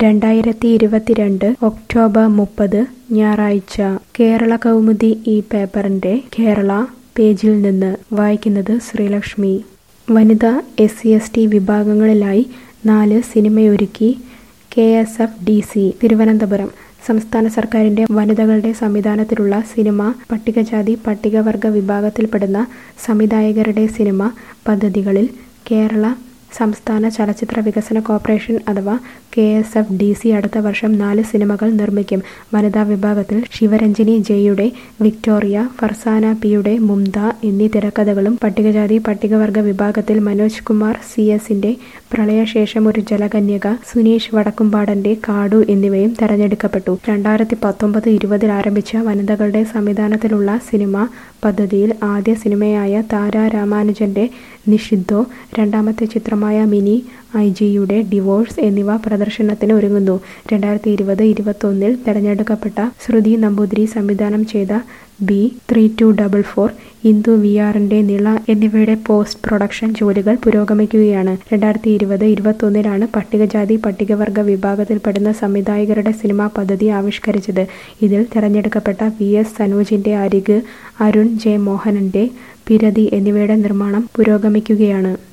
രണ്ടായിരത്തി ഇരുപത്തിരണ്ട് ഒക്ടോബർ മുപ്പത് ഞായറാഴ്ച കേരള കൗമുദി ഈ പേപ്പറിന്റെ കേരള പേജിൽ നിന്ന് വായിക്കുന്നത് ശ്രീലക്ഷ്മി വനിതാ എസ് സി എസ് ടി വിഭാഗങ്ങളിലായി നാല് സിനിമയൊരുക്കി K S F D C Thiruvananthapuram സംസ്ഥാന സർക്കാരിന്റെ വനിതകളുടെ സംവിധാനത്തിലുള്ള സിനിമ പട്ടികജാതി പട്ടികവർഗ വിഭാഗത്തിൽപ്പെടുന്ന സംവിധായകരുടെ സിനിമ പദ്ധതികളിൽ കേരള സംസ്ഥാന ചലച്ചിത്ര വികസന കോർപ്പറേഷൻ അഥവാ K S F D C അടുത്ത വർഷം നാല് സിനിമകൾ നിർമ്മിക്കും വനിതാ വിഭാഗത്തിൽ ശിവരഞ്ജിനി ജെയുടെ വിക്ടോറിയ ഫർസാന പിയുടെ മുംത എന്നീ തിരക്കഥകളും പട്ടികജാതി പട്ടികവർഗ വിഭാഗത്തിൽ മനോജ് കുമാർ സി എസിന്റെ പ്രളയശേഷം ഒരു ജലകന്യക സുനീഷ് വടക്കുംപാടന്റെ കാടു എന്നിവയും തെരഞ്ഞെടുക്കപ്പെട്ടു രണ്ടായിരത്തി പത്തൊമ്പത് ഇരുപതിൽ ആരംഭിച്ച വനിതകളുടെ സംവിധാനത്തിലുള്ള സിനിമ പദ്ധതിയിൽ ആദ്യ സിനിമയായ താര രാമാനുജന്റെ നിഷിദ്ധോ രണ്ടാമത്തെ ചിത്രമായ മിനി ഐ ജിയുടെ ഡിവോഴ്സ് എന്നിവ പ്രദർശനത്തിന് ഒരുങ്ങുന്നു രണ്ടായിരത്തി ഇരുപത് ഇരുപത്തൊന്നിൽ തെരഞ്ഞെടുക്കപ്പെട്ട ശ്രുതി നമ്പൂതിരി സംവിധാനം ചെയ്ത B three two double four Indu V ആറിന്റെ നിള എന്നിവയുടെ പോസ്റ്റ് പ്രൊഡക്ഷൻ ജോലികൾ പുരോഗമിക്കുകയാണ് രണ്ടായിരത്തി ഇരുപത് ഇരുപത്തൊന്നിലാണ് പട്ടികജാതി പട്ടികവർഗ വിഭാഗത്തിൽപ്പെടുന്ന സംവിധായകരുടെ സിനിമാ പദ്ധതി ആവിഷ്കരിച്ചത് ഇതിൽ തെരഞ്ഞെടുക്കപ്പെട്ട വി എസ് സനോജിന്റെ അരിക് അരുൺ ജെ മോഹനന്റെ പിരതി എന്നിവയുടെ നിർമ്മാണം പുരോഗമിക്കുകയാണ്